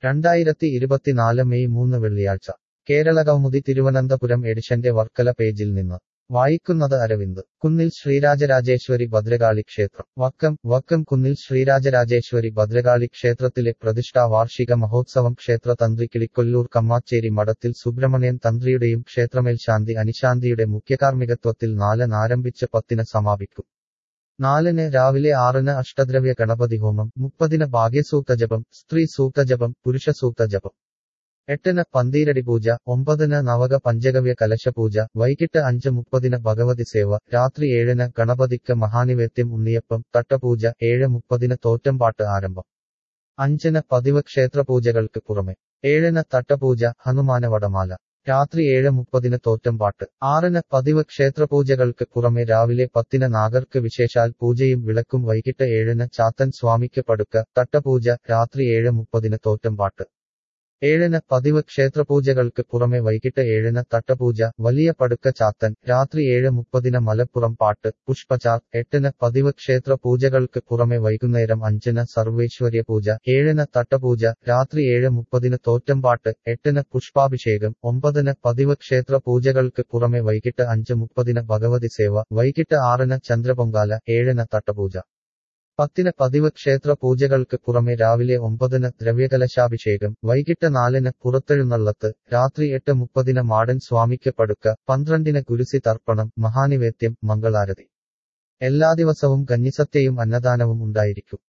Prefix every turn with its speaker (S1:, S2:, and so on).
S1: രണ്ടായിരത്തി ഇരുപത്തിനാല് മെയ് മൂന്ന് വെള്ളിയാഴ്ച കേരള കൗമുദി തിരുവനന്തപുരം എഡിഷന്റെ വർക്കല പേജിൽ നിന്ന് വായിക്കുന്നത് അരവിന്ദ് കുന്നിൽ ശ്രീരാജരാജേശ്വരി ഭദ്രകാളി ക്ഷേത്രം വക്കം വക്കം കുന്നിൽ ശ്രീരാജരാജേശ്വരി ഭദ്രകാളി ക്ഷേത്രത്തിലെ പ്രതിഷ്ഠാ വാർഷിക മഹോത്സവം ക്ഷേത്ര തന്ത്രി കിളിക്കൊല്ലൂർ കമ്മാച്ചേരി മഠത്തിൽ സുബ്രഹ്മണ്യൻ തന്ത്രിയുടെയും ക്ഷേത്രമേൽശാന്തി അനിശാന്തിയുടെ മുഖ്യകാർമ്മികത്വത്തിൽ നാലിന് ആരംഭിച്ച് പത്തിന് സമാപിക്കും നാലിന് രാവിലെ ആറിന് അഷ്ടദ്രവ്യ ഗണപതി ഹോമം മുപ്പതിന് ഭാഗ്യസൂക്തജപം സ്ത്രീ സൂക്തജപം പുരുഷ സൂക്തജപം എട്ടിന് പന്തീരടി പൂജ ഒമ്പതിന് നവക പഞ്ചഗവ്യ കലശപൂജ വൈകിട്ട് അഞ്ച് മുപ്പതിന് ഭഗവതി സേവ രാത്രി ഏഴിന് ഗണപതിക്ക് മഹാനിവേദ്യം ഉണ്ണിയപ്പം തട്ടപൂജ ഏഴ് മുപ്പതിന് തോറ്റംപാട്ട് ആരംഭം അഞ്ചിന് പതിവ് ക്ഷേത്രപൂജകൾക്ക് പുറമെ ഏഴിന് തട്ടപൂജ ഹനുമാന വടമാല രാത്രി ഏഴ് മുപ്പതിന് തോറ്റംപാട്ട് ആറിന് പതിവ് ക്ഷേത്രപൂജകൾക്ക് പുറമെ രാവിലെ പത്തിന് നാഗർക്ക് വിശേഷാൽ പൂജയും വിളക്കും വൈകിട്ട് ഏഴിന് ചാത്തൻ സ്വാമിക്ക് പടുക്ക തട്ടപൂജ രാത്രി ഏഴ് മുപ്പതിന് തോറ്റംപാട്ട് ഏഴിന് പതിവ് ക്ഷേത്രപൂജകൾക്ക് പുറമെ വൈകിട്ട് ഏഴിന് തട്ടപൂജ വലിയ പടുക്ക ചാത്തൻ രാത്രി ഏഴ് മുപ്പതിന് മലപ്പുറം പാട്ട് പുഷ്പചാർ എട്ടിന് പതിവ് ക്ഷേത്ര പൂജകൾക്ക് പുറമെ വൈകുന്നേരം അഞ്ചിന് സർവേശ്വര്യ പൂജ ഏഴിന് തട്ടപൂജ രാത്രി ഏഴ് മുപ്പതിന് തോറ്റംപാട്ട് എട്ടിന് പുഷ്പാഭിഷേകം ഒമ്പതിന് പതിവ് ക്ഷേത്ര പൂജകൾക്ക് പുറമെ വൈകിട്ട് അഞ്ച് മുപ്പതിന് ഭഗവതി സേവ വൈകിട്ട് ആറിന് ചന്ദ്രപൊങ്കാല ഏഴിന് തട്ടപൂജ പത്തിന് പതിവ് ക്ഷേത്ര പൂജകൾക്ക് പുറമെ രാവിലെ ഒമ്പതിന് ദ്രവ്യകലശാഭിഷേകം വൈകിട്ട് നാലിന് പുറത്തെഴുന്നള്ളത്ത് രാത്രി എട്ട് മുപ്പതിന് മാടൻ സ്വാമിക്ക് പടുക്ക പന്ത്രണ്ടിന് ഗുരുസി തർപ്പണം മഹാനിവേദ്യം മംഗളാരതി എല്ലാ ദിവസവും കഞ്ഞിസത്യയും അന്നദാനവും ഉണ്ടായിരിക്കും